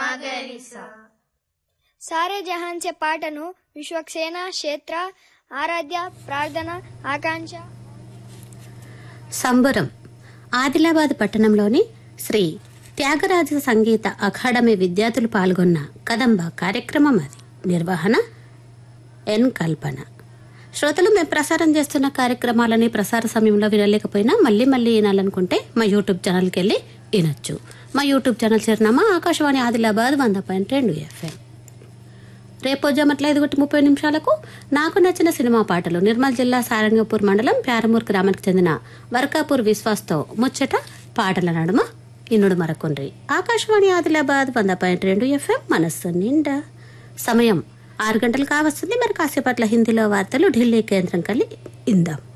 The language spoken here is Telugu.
सारे जहान से పాటను విశ్వక్సేన క్షేత్ర ఆరాధ్య ప్రార్థన ఆకాంక్ష సంబరం ఆదిలాబాద్ పట్టణంలోని శ్రీ త్యాగరాజ సంగీత అకాడమీ విద్యార్థులు పాల్గొన్న కదంబ కార్యక్రమం అది నిర్వహణ ఎన్ కల్పన శ్రోతలు మేము ప్రసారం చేస్తున్న కార్యక్రమాలని ప్రసార సమయంలో వినలేకపోయినా మళ్ళీ మళ్ళీ వినాలనుకుంటే మా యూట్యూబ్ ఛానల్కి వెళ్ళి వినొచ్చు మా యూట్యూబ్ ఛానల్ చిరునామా ఆకాశవాణి ఆదిలాబాద్ వంద పాయింట్ రెండు ఎఫ్ఎం రేపు జమట్ల ఐదు ఒకటి ముప్పై నిమిషాలకు నాకు నచ్చిన సినిమా పాటలు నిర్మల్ జిల్లా సారంగపూర్ మండలం ప్యారమూర్ గ్రామానికి చెందిన వర్కాపూర్ విశ్వాస్తో ముచ్చట పాటల నడుమ ఇన్నుడు మరకుండ్రి ఆకాశవాణి ఆదిలాబాద్ వంద పాయింట్ రెండు ఎఫ్ఎం మనస్సు నిండా సమయం ఆరు గంటలు కావస్తుంది మరి కాసేపట్ల హిందీలో వార్తలు ఢిల్లీ కేంద్రం కలిగి ఇందాం